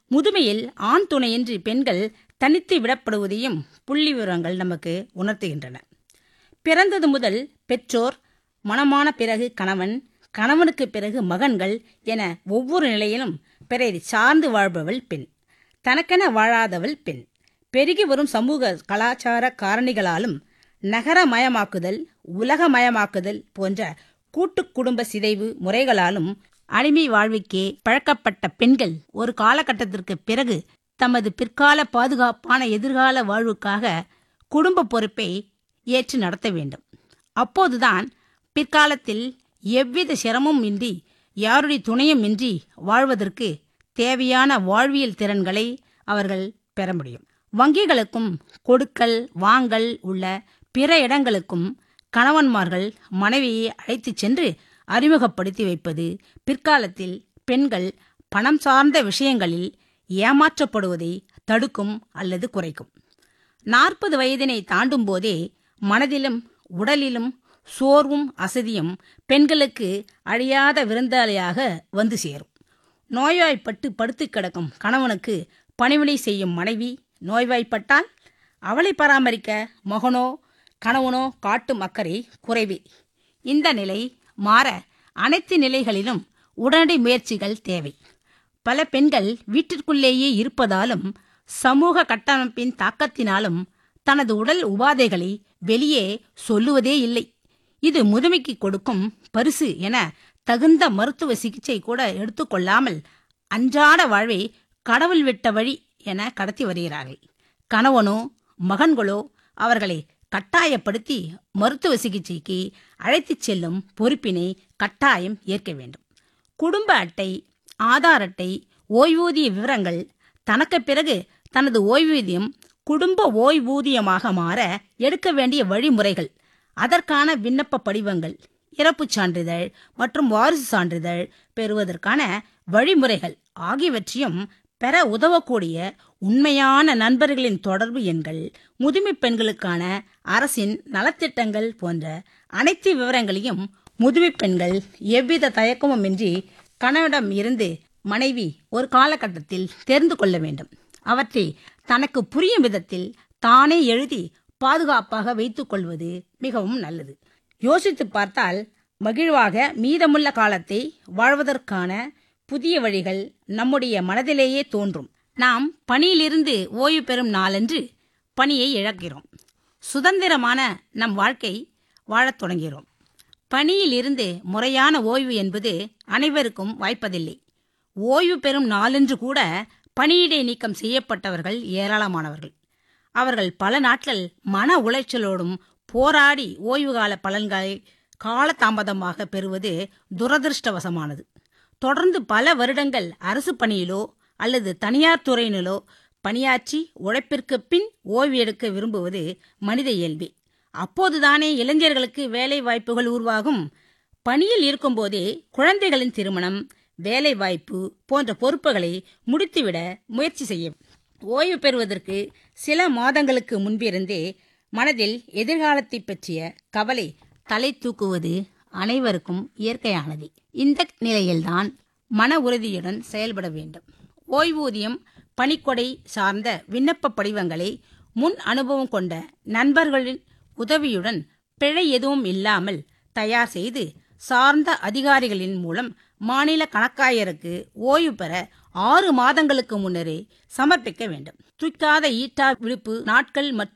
முதுமையில் ஆண் துணையின்றி பெண்கள் தனித்து விடப்படுவதையும் புள்ளி விவரங்கள் நமக்கு உணர்த்துகின்றன பிறந்தது முதல் பெற்றோர் மணமான பிறகு கணவன் கணவனுக்கு பிறகு மகன்கள் என ஒவ்வொரு நிலையிலும் பிறரை சார்ந்து வாழ்பவள் பெண் தனக்கென வாழாதவள் பெண் பெருகி வரும் சமூக கலாச்சார காரணிகளாலும் நகரமயமாக்குதல் உலகமயமாக்குதல் போன்ற கூட்டு குடும்ப சிதைவு முறைகளாலும் அடிமை வாழ்வுக்கே பழக்கப்பட்ட பெண்கள் ஒரு காலகட்டத்திற்கு பிறகு தமது பிற்கால பாதுகாப்பான எதிர்கால வாழ்வுக்காக குடும்ப பொறுப்பை ஏற்று நடத்த வேண்டும் அப்போதுதான் பிற்காலத்தில் எவ்வித சிரமமும் இன்றி யாருடைய துணையும் இன்றி வாழ்வதற்கு தேவையான வாழ்வியல் திறன்களை அவர்கள் பெற முடியும் வங்கிகளுக்கும் கொடுக்கல் வாங்கல் உள்ள பிற இடங்களுக்கும் கணவன்மார்கள் மனைவியை அழைத்துச் சென்று அறிமுகப்படுத்தி வைப்பது பிற்காலத்தில் பெண்கள் பணம் சார்ந்த விஷயங்களில் ஏமாற்றப்படுவதை தடுக்கும் அல்லது குறைக்கும் நாற்பது வயதினை தாண்டும் போதே மனதிலும் உடலிலும் சோர்வும் அசதியும் பெண்களுக்கு அழியாத விருந்தாளியாக வந்து சேரும் நோய்வாய்ப்பட்டு படுத்து கிடக்கும் கணவனுக்கு பணிவிடை செய்யும் மனைவி நோய்வாய்ப்பட்டால் அவளை பராமரிக்க மகனோ கணவனோ காட்டும் அக்கறை குறைவே இந்த நிலை மாற அனைத்து நிலைகளிலும் உடனடி முயற்சிகள் தேவை பல பெண்கள் வீட்டிற்குள்ளேயே இருப்பதாலும் சமூக கட்டமைப்பின் தாக்கத்தினாலும் தனது உடல் உபாதைகளை வெளியே சொல்லுவதே இல்லை இது முதுமைக்கு கொடுக்கும் பரிசு என தகுந்த மருத்துவ சிகிச்சை கூட எடுத்துக்கொள்ளாமல் அன்றாட வாழ்வை கடவுள் விட்ட வழி என கடத்தி வருகிறார்கள் கணவனோ மகன்களோ அவர்களை கட்டாயப்படுத்தி மருத்துவ சிகிச்சைக்கு அழைத்துச் செல்லும் பொறுப்பினை கட்டாயம் ஏற்க வேண்டும் குடும்ப அட்டை ஆதார் அட்டை ஓய்வூதிய விவரங்கள் தனக்கு பிறகு தனது ஓய்வூதியம் குடும்ப ஓய்வூதியமாக மாற எடுக்க வேண்டிய வழிமுறைகள் அதற்கான விண்ணப்ப படிவங்கள் இறப்புச் சான்றிதழ் மற்றும் வாரிசு சான்றிதழ் பெறுவதற்கான வழிமுறைகள் ஆகியவற்றையும் பெற உதவக்கூடிய உண்மையான நண்பர்களின் தொடர்பு எண்கள் முதுமை பெண்களுக்கான அரசின் நலத்திட்டங்கள் போன்ற அனைத்து விவரங்களையும் முதுமை பெண்கள் எவ்வித தயக்கமுமின்றி கணவனிடம் இருந்து மனைவி ஒரு காலகட்டத்தில் தெரிந்து கொள்ள வேண்டும் அவற்றை தனக்கு புரியும் விதத்தில் தானே எழுதி பாதுகாப்பாக வைத்துக் கொள்வது மிகவும் நல்லது யோசித்து பார்த்தால் மகிழ்வாக மீதமுள்ள காலத்தை வாழ்வதற்கான புதிய வழிகள் நம்முடைய மனதிலேயே தோன்றும் நாம் பணியிலிருந்து ஓய்வு பெறும் நாளன்று பணியை இழக்கிறோம் சுதந்திரமான நம் வாழ்க்கை வாழத் தொடங்கிறோம் பணியிலிருந்து முறையான ஓய்வு என்பது அனைவருக்கும் வாய்ப்பதில்லை ஓய்வு பெறும் நாளன்று கூட பணியிடை நீக்கம் செய்யப்பட்டவர்கள் ஏராளமானவர்கள் அவர்கள் பல நாட்கள் மன உளைச்சலோடும் போராடி ஓய்வுகால பலன்களை காலதாமதமாக பெறுவது துரதிருஷ்டவசமானது தொடர்ந்து பல வருடங்கள் அரசு பணியிலோ அல்லது தனியார் துறையினிலோ பணியாற்றி உழைப்பிற்கு பின் ஓய்வு எடுக்க விரும்புவது மனித இயல்பே அப்போதுதானே இளைஞர்களுக்கு வேலை வாய்ப்புகள் உருவாகும் பணியில் இருக்கும்போதே குழந்தைகளின் திருமணம் வேலை வாய்ப்பு போன்ற பொறுப்புகளை முடித்துவிட முயற்சி செய்ய ஓய்வு பெறுவதற்கு சில மாதங்களுக்கு முன்பிருந்தே மனதில் எதிர்காலத்தை பற்றிய கவலை தலை தூக்குவது அனைவருக்கும் இயற்கையானது இந்த நிலையில்தான் மன உறுதியுடன் செயல்பட வேண்டும் ஓய்வூதியம் பணிக்கொடை சார்ந்த விண்ணப்ப படிவங்களை முன் அனுபவம் கொண்ட நண்பர்களின் உதவியுடன் பிழை எதுவும் இல்லாமல் தயார் செய்து சார்ந்த அதிகாரிகளின் மூலம் மாநில கணக்காயருக்கு ஓய்வு பெற ஆறு மாதங்களுக்கு முன்னரே சமர்ப்பிக்க வேண்டும் துய்க்காத ஈட்டா விடுப்பு நாட்கள் மற்றும்